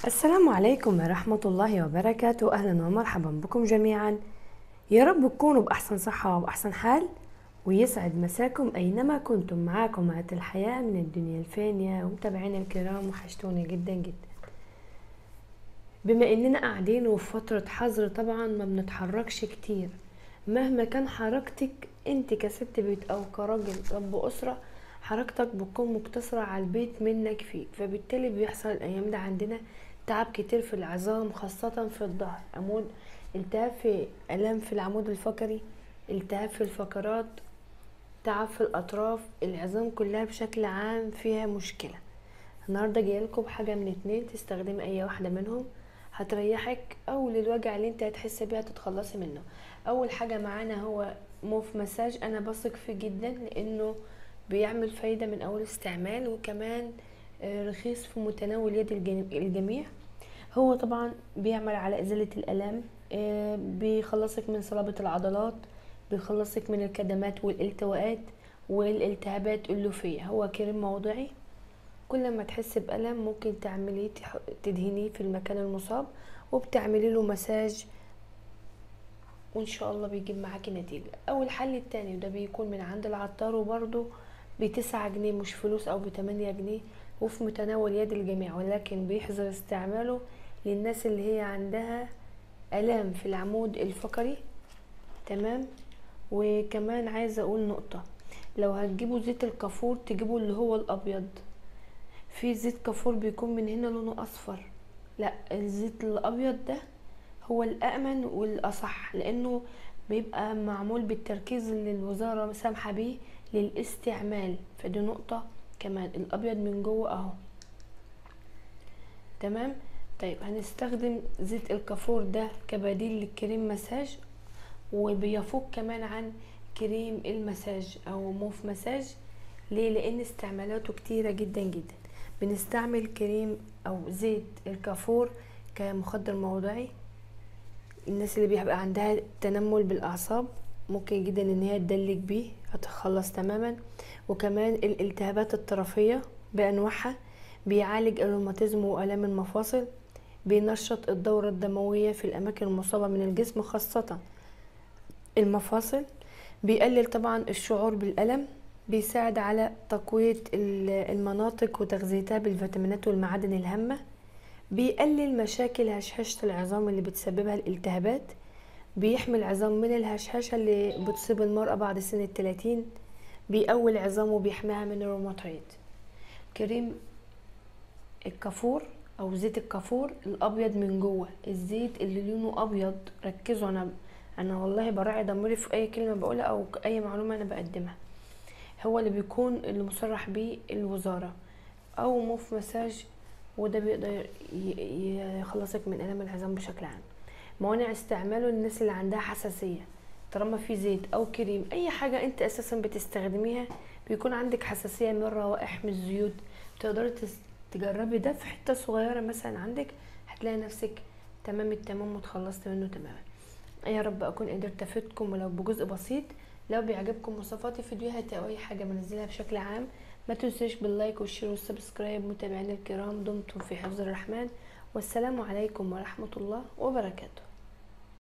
السلام عليكم ورحمة الله وبركاته أهلا ومرحبا بكم جميعا يا رب تكونوا بأحسن صحة وبأحسن حال ويسعد مساكم أينما كنتم معاكم مات الحياة من الدنيا الفانية ومتابعينا الكرام وحشتوني جدا جدا بما اننا قاعدين وفي فترة حظر طبعا ما بنتحركش كتير مهما كان حركتك انت كست بيت او كراجل رب اسرة حركتك بتكون مقتصرة على البيت منك فيك فبالتالي بيحصل الايام ده عندنا تعب كتير في العظام خاصة في الظهر عمود التهاب في الام في العمود الفقري التهاب في الفقرات تعب في الاطراف العظام كلها بشكل عام فيها مشكلة النهارده جايلكم بحاجة من اتنين تستخدمي اي واحدة منهم هتريحك او للوجع اللي انت هتحس بيها تتخلصي منه اول حاجة معانا هو موف مساج انا بثق فيه جدا لانه بيعمل فايدة من اول استعمال وكمان آه، رخيص في متناول يد الجن- الجميع هو طبعا بيعمل على ازالة الالام آه، بيخلصك من صلابة العضلات بيخلصك من الكدمات والالتواءات والالتهابات اللوفية هو كريم موضعي كل ما تحس بألم ممكن تعمليه تح- تدهنيه في المكان المصاب وبتعملي له مساج وان شاء الله بيجيب معاكي نتيجة او الحل التاني وده بيكون من عند العطار وبرضه بتسعة جنيه مش فلوس او بتمانية جنيه وفي متناول يد الجميع ولكن بيحظر استعماله للناس اللي هي عندها الام في العمود الفقري تمام وكمان عايزة اقول نقطة لو هتجيبوا زيت الكافور تجيبوا اللي هو الابيض في زيت كافور بيكون من هنا لونه اصفر لا الزيت الابيض ده هو الامن والاصح لانه بيبقى معمول بالتركيز اللي الوزاره سامحه بيه للاستعمال فدي نقطه كمان الابيض من جوه اهو تمام طيب هنستخدم زيت الكافور ده كبديل للكريم مساج وبيفوق كمان عن كريم المساج او موف مساج ليه لان استعمالاته كتيره جدا جدا بنستعمل كريم او زيت الكافور كمخدر موضعي الناس اللي بيبقى عندها تنمل بالاعصاب ممكن جدا ان هي تدلك بيه هتخلص تماما وكمان الالتهابات الطرفيه بانواعها بيعالج الروماتيزم والام المفاصل بينشط الدوره الدمويه في الاماكن المصابه من الجسم خاصه المفاصل بيقلل طبعا الشعور بالالم بيساعد على تقويه ال- المناطق وتغذيتها بالفيتامينات والمعادن الهامه بيقلل مشاكل هشاشة العظام اللي بتسببها الالتهابات بيحمي العظام من الهشاشة اللي بتصيب المرأة بعد سن التلاتين بيقوي العظام وبيحميها من الروماتويد كريم الكافور او زيت الكافور الابيض من جوه الزيت اللي لونه ابيض ركزوا انا انا والله براعي ضميري في اي كلمه بقولها او اي معلومه انا بقدمها هو اللي بيكون اللي مصرح بيه الوزاره او موف مساج وده بيقدر ي- ي- يخلصك من الام العظام بشكل عام موانع استعماله للناس اللي عندها حساسيه طالما في زيت او كريم اي حاجه انت اساسا بتستخدميها بيكون عندك حساسيه من روائح من الزيوت تقدري تس- تجربي ده في حته صغيره مثلا عندك هتلاقي نفسك تمام التمام وتخلصت منه تماما يا رب اكون قدرت افيدكم ولو بجزء بسيط لو بيعجبكم مواصفات الفيديوهات او اي حاجه بنزلها بشكل عام ما تنسوش باللايك والشير والسبسكرايب متابعينا الكرام دمتم في حفظ الرحمن والسلام عليكم ورحمه الله وبركاته